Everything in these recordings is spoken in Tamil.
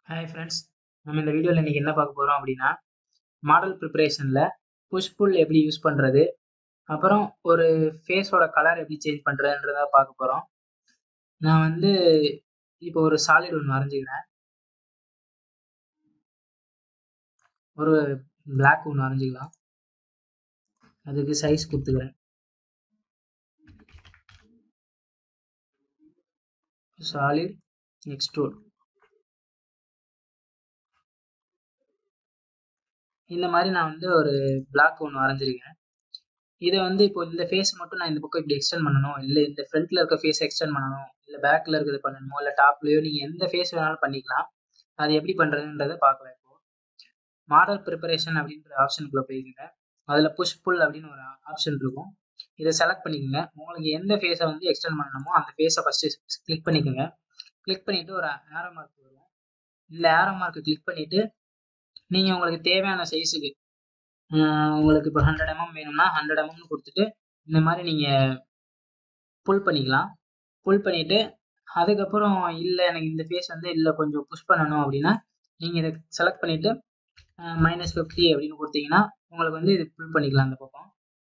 ஹாய் ஃப்ரெண்ட்ஸ் நம்ம இந்த வீடியோவில் இன்றைக்கி என்ன பார்க்க போகிறோம் அப்படின்னா மாடல் ப்ரிப்பரேஷனில் புஷ் புல் எப்படி யூஸ் பண்ணுறது அப்புறம் ஒரு ஃபேஸோட கலர் எப்படி சேஞ்ச் பண்ணுறதுன்றத பார்க்க போகிறோம் நான் வந்து இப்போ ஒரு சாலிட் ஒன்று வரைஞ்சிக்கிறேன் ஒரு பிளாக் ஒன்று வரைஞ்சிக்கலாம் அதுக்கு சைஸ் கொடுத்துக்கிறேன் சாலிட் எக்ஸ்ட்ரூட் இந்த மாதிரி நான் வந்து ஒரு பிளாக் ஒன்று வரைஞ்சிருக்கேன் இதை வந்து இப்போ இந்த ஃபேஸ் மட்டும் நான் இந்த பக்கம் இப்படி எக்ஸ்டெண்ட் பண்ணணும் இல்லை இந்த ஃப்ரண்ட்டில் இருக்க ஃபேஸ் எக்ஸ்டெண்ட் பண்ணணும் இல்லை பேக்கில் இருக்கிறது பண்ணணுமோ இல்லை டாப்லேயோ நீங்கள் எந்த ஃபேஸ் வேணாலும் பண்ணிக்கலாம் அது எப்படி பண்ணுறதுன்றதை பார்க்கலாம் இப்போ மாடல் ப்ரிப்பரேஷன் அப்படின்ற ஆப்ஷனுக்குள்ளே போய்க்குங்க அதில் புஷ் புல் அப்படின்னு ஒரு ஆப்ஷன் இருக்கும் இதை செலக்ட் பண்ணிக்கோங்க உங்களுக்கு எந்த ஃபேஸை வந்து எக்ஸ்டெண்ட் பண்ணணுமோ அந்த ஃபேஸை ஃபஸ்ட்டு கிளிக் பண்ணிக்கோங்க கிளிக் பண்ணிவிட்டு ஒரு ஆரோ மார்க் வரும் இந்த ஆரோ மார்க்கை கிளிக் பண்ணிவிட்டு நீங்கள் உங்களுக்கு தேவையான சைஸுக்கு உங்களுக்கு இப்போ ஹண்ட்ரட் எம்எம் வேணும்னா ஹண்ட்ரட் எம்எம்னு கொடுத்துட்டு இந்த மாதிரி நீங்கள் புல் பண்ணிக்கலாம் புல் பண்ணிவிட்டு அதுக்கப்புறம் இல்லை எனக்கு இந்த ஃபேஸ் வந்து இல்லை கொஞ்சம் புஷ் பண்ணணும் அப்படின்னா நீங்கள் இதை செலக்ட் பண்ணிவிட்டு மைனஸ் ஃபிஃப்டி அப்படின்னு கொடுத்தீங்கன்னா உங்களுக்கு வந்து இது புல் பண்ணிக்கலாம் அந்த பக்கம்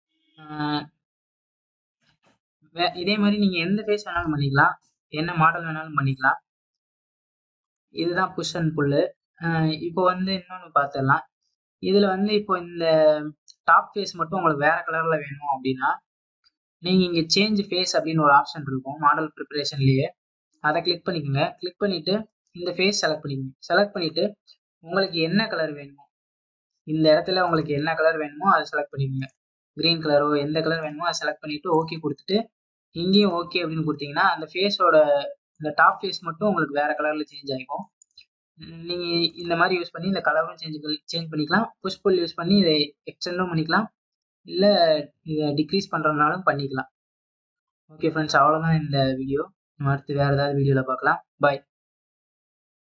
இதே மாதிரி நீங்கள் எந்த ஃபேஸ் வேணாலும் பண்ணிக்கலாம் என்ன மாடல் வேணாலும் பண்ணிக்கலாம் இதுதான் புஷ் அண்ட் புல்லு இப்போ வந்து இன்னொன்று பார்த்துடலாம் இதில் வந்து இப்போ இந்த டாப் ஃபேஸ் மட்டும் உங்களுக்கு வேறு கலரில் வேணும் அப்படின்னா நீங்கள் இங்கே சேஞ்ச் ஃபேஸ் அப்படின்னு ஒரு ஆப்ஷன் இருக்கும் மாடல் ப்ரிப்பரேஷன்லேயே அதை கிளிக் பண்ணிக்கோங்க கிளிக் பண்ணிவிட்டு இந்த ஃபேஸ் செலக்ட் பண்ணிக்கோங்க செலக்ட் பண்ணிவிட்டு உங்களுக்கு என்ன கலர் வேணுமோ இந்த இடத்துல உங்களுக்கு என்ன கலர் வேணுமோ அதை செலக்ட் பண்ணிக்கோங்க க்ரீன் கலரோ எந்த கலர் வேணுமோ அதை செலக்ட் பண்ணிவிட்டு ஓகே கொடுத்துட்டு இங்கேயும் ஓகே அப்படின்னு கொடுத்தீங்கன்னா அந்த ஃபேஸோட இந்த டாப் ஃபேஸ் மட்டும் உங்களுக்கு வேறு கலரில் சேஞ்ச் ஆகிக்கும் நீங்கள் இந்த மாதிரி யூஸ் பண்ணி இந்த கலரும் சேஞ்ச் சேஞ்ச் பண்ணிக்கலாம் புஷ் புல் யூஸ் பண்ணி இதை எக்ஸ்டெண்டும் பண்ணிக்கலாம் இல்லை இதை டிக்ரீஸ் பண்ணுறதுனாலும் பண்ணிக்கலாம் ஓகே ஃப்ரெண்ட்ஸ் அவ்வளோதான் இந்த வீடியோ நம்ம அடுத்து வேறு ஏதாவது வீடியோவில் பார்க்கலாம் பாய்